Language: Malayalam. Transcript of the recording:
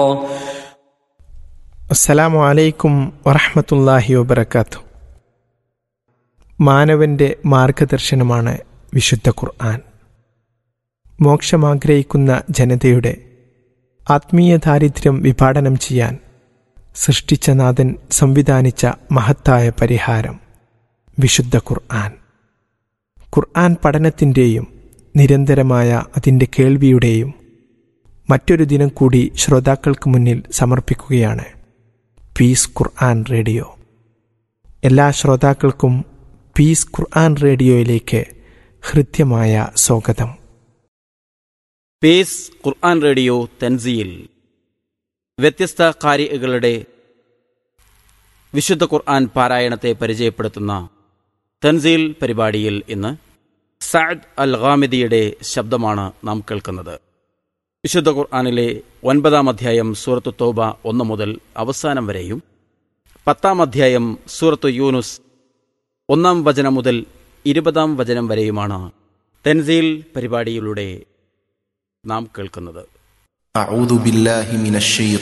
അസ്സലാമു അലൈക്കും വറഹമത്തല്ലാഹി വബർക്കാത്തു മാനവന്റെ മാർഗദർശനമാണ് വിശുദ്ധ ഖുർആൻ മോക്ഷമാഗ്രഹിക്കുന്ന ജനതയുടെ ആത്മീയ ദാരിദ്ര്യം വിഭാടനം ചെയ്യാൻ സൃഷ്ടിച്ച നാഥൻ സംവിധാനിച്ച മഹത്തായ പരിഹാരം വിശുദ്ധ ഖുർആൻ ഖുർആൻ പഠനത്തിൻ്റെയും നിരന്തരമായ അതിൻ്റെ കേൾവിയുടെയും മറ്റൊരു ദിനം കൂടി ശ്രോതാക്കൾക്ക് മുന്നിൽ സമർപ്പിക്കുകയാണ് പീസ് ഖുർആൻ റേഡിയോ എല്ലാ ശ്രോതാക്കൾക്കും പീസ് ഖുർആൻ റേഡിയോയിലേക്ക് ഹൃദ്യമായ സ്വാഗതം പേസ് ഖുർആൻ റേഡിയോ തൻസീൽ വ്യത്യസ്ത കാരികളുടെ വിശുദ്ധ ഖുർആൻ പാരായണത്തെ പരിചയപ്പെടുത്തുന്ന തൻസീൽ പരിപാടിയിൽ ഇന്ന് സഅദ് അൽ ഖാമിദിയുടെ ശബ്ദമാണ് നാം കേൾക്കുന്നത് വിശുദ്ധ ഖുർആാനിലെ ഒൻപതാം അധ്യായം സൂറത്തു തോബ ഒന്ന് മുതൽ അവസാനം വരെയും പത്താം അധ്യായം സൂറത്തു യൂനുസ് ഒന്നാം വചനം മുതൽ ഇരുപതാം വചനം വരെയുമാണ് തെൻസീൽ പരിപാടിയിലൂടെ നാം കേൾക്കുന്നത് أعوذ بالله من الشيطان